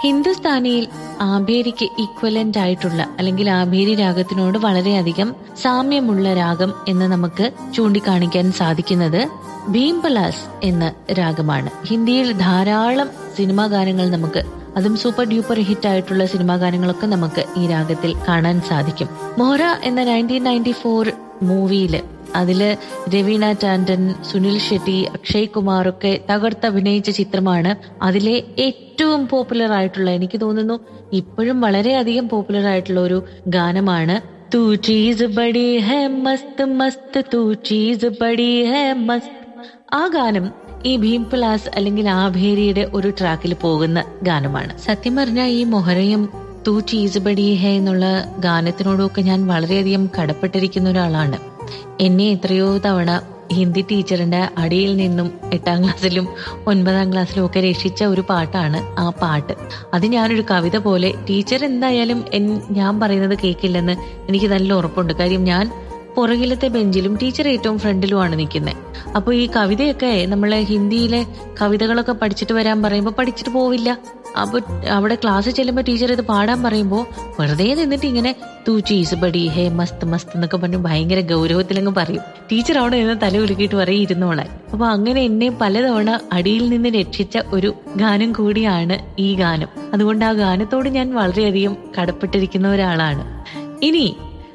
ഹിന്ദുസ്ഥാനിയിൽ ആഭേരിക്ക് equivalent ആയിട്ടുള്ള അല്ലെങ്കിൽ ആഭേരി രാഗത്തിനോട് വളരെയധികം സാമ്യമുള്ള രാഗം എന്ന് നമുക്ക് ചൂണ്ടിക്കാണിക്കാൻ സാധിക്കുന്നത് ഭീംപലാസ് എന്ന രാഗമാണ് ഹിന്ദിയിൽ ധാരാളം സിനിമാ ഗാനങ്ങൾ നമുക്ക് അതും സൂപ്പർ ഡ്യൂപ്പർ ഹിറ്റ് ആയിട്ടുള്ള സിനിമാ ഗാനങ്ങളൊക്കെ നമുക്ക് ഈ രാഗത്തിൽ കാണാൻ സാധിക്കും മോഹര എന്ന നയൻറ്റീൻ നയൻറ്റി ഫോർ മൂവിയില് അതില് രവീണ ടാൻഡൻ സുനിൽ ഷെട്ടി അക്ഷയ് കുമാർ ഒക്കെ തകർത്തഭിനയിച്ച ചിത്രമാണ് അതിലെ ഏറ്റവും പോപ്പുലർ ആയിട്ടുള്ള എനിക്ക് തോന്നുന്നു ഇപ്പോഴും വളരെയധികം പോപ്പുലർ ആയിട്ടുള്ള ഒരു ഗാനമാണ് തൂ ചീസ് ബഡി ഹേ മസ്ത് മസ്ത് തൂ ചീസ് ബഡി ഹേ മസ്ത് ആ ഗാനം ഈ ഭീംപലാസ് അല്ലെങ്കിൽ ആഭേരിയുടെ ഒരു ട്രാക്കിൽ പോകുന്ന ഗാനമാണ് സത്യം പറഞ്ഞാൽ ഈ മൊഹറയും തൂ ചീസ് ബഡി ഹേ എന്നുള്ള ഗാനത്തിനോടൊക്കെ ഞാൻ വളരെയധികം കടപ്പെട്ടിരിക്കുന്ന ഒരാളാണ് എന്നെ എത്രയോ തവണ ഹിന്ദി ടീച്ചറിന്റെ അടിയിൽ നിന്നും എട്ടാം ക്ലാസ്സിലും ഒൻപതാം ക്ലാസ്സിലും ഒക്കെ രക്ഷിച്ച ഒരു പാട്ടാണ് ആ പാട്ട് അത് ഞാനൊരു കവിത പോലെ ടീച്ചർ എന്തായാലും എൻ- ഞാൻ പറയുന്നത് കേൾക്കില്ലെന്ന് എനിക്ക് നല്ല ഉറപ്പുണ്ട് കാര്യം ഞാൻ പുറകിലത്തെ ബെഞ്ചിലും ടീച്ചർ ഏറ്റവും ഫ്രണ്ടിലുമാണ് നിൽക്കുന്നത് അപ്പോൾ ഈ കവിതയൊക്കെ നമ്മളെ ഹിന്ദിയിലെ കവിതകളൊക്കെ പഠിച്ചിട്ട് വരാൻ പറയുമ്പോൾ പഠിച്ചിട്ട് പോവില്ല അപ്പൊ അവിടെ ക്ലാസ്സിൽ ചെല്ലുമ്പോൾ ടീച്ചർ ഇത് പാടാൻ പറയുമ്പോൾ വെറുതെ നിന്നിട്ട് ഇങ്ങനെ തൂ ചീസ് ബടി ഹേ മസ്ത് മസ്ത് എന്നൊക്കെ പറഞ്ഞ് ഭയങ്കര ഗൗരവത്തിലങ്ങ് പറയും ടീച്ചർ അവിടെ നിന്ന് തല ഉലുക്കിയിട്ട് പറയും ഇരുന്നോളാൻ അപ്പൊ അങ്ങനെ എന്നെ പലതവണ അടിയിൽ നിന്ന് രക്ഷിച്ച ഒരു ഗാനം കൂടിയാണ് ഈ ഗാനം അതുകൊണ്ട് ആ ഗാനത്തോട് ഞാൻ വളരെയധികം കടപ്പെട്ടിരിക്കുന്ന ഒരാളാണ് ഇനി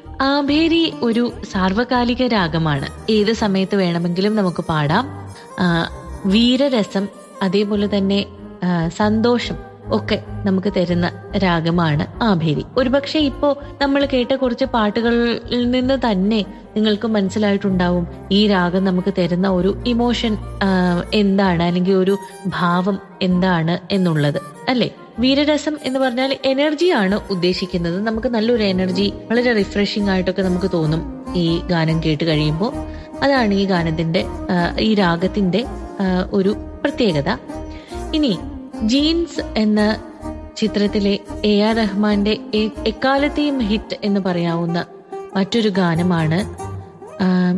ആഭേരി ഒരു സാർവകാലിക രാഗമാണ് ഏത് സമയത്ത് വേണമെങ്കിലും നമുക്ക് പാടാം ആ, വീരരസം അതേപോലെ തന്നെ ആ, സന്തോഷം ഒക്കെ നമുക്ക് തരുന്ന രാഗമാണ് ആഭേരി ഒരുപക്ഷെ ഇപ്പോ നമ്മൾ കേട്ട കുറച്ച് പാട്ടുകളിൽ നിന്ന് തന്നെ നിങ്ങൾക്ക് മനസ്സിലായിട്ടുണ്ടാവും ഈ രാഗം നമുക്ക് തരുന്ന ഒരു ഇമോഷൻ എന്താണ് അല്ലെങ്കിൽ ഒരു ഭാവം എന്താണ് എന്നുള്ളത് അല്ലേ വീരരസം എന്ന് പറഞ്ഞാൽ എനർജിയാണ് ഉദ്ദേശിക്കുന്നത് നമുക്ക് നല്ലൊരു എനർജി വളരെ റിഫ്രഷിംഗ് ആയിട്ടൊക്കെ നമുക്ക് തോന്നും ഈ ഗാനം കേട്ട് കഴിയുമ്പോൾ അതാണ് ഈ ഗാനത്തിന്റെ ആ, ഈ രാഗത്തിന്റെ ആ, ഒരു പ്രത്യേകത ഇനി ജീൻസ് എന്ന ചിത്രത്തിലെ എ ആർ റഹ്മാന്റെ എ- എക്കാലത്തെയും ഹിറ്റ് എന്ന് പറയാവുന്ന മറ്റൊരു ഗാനമാണ് ആ,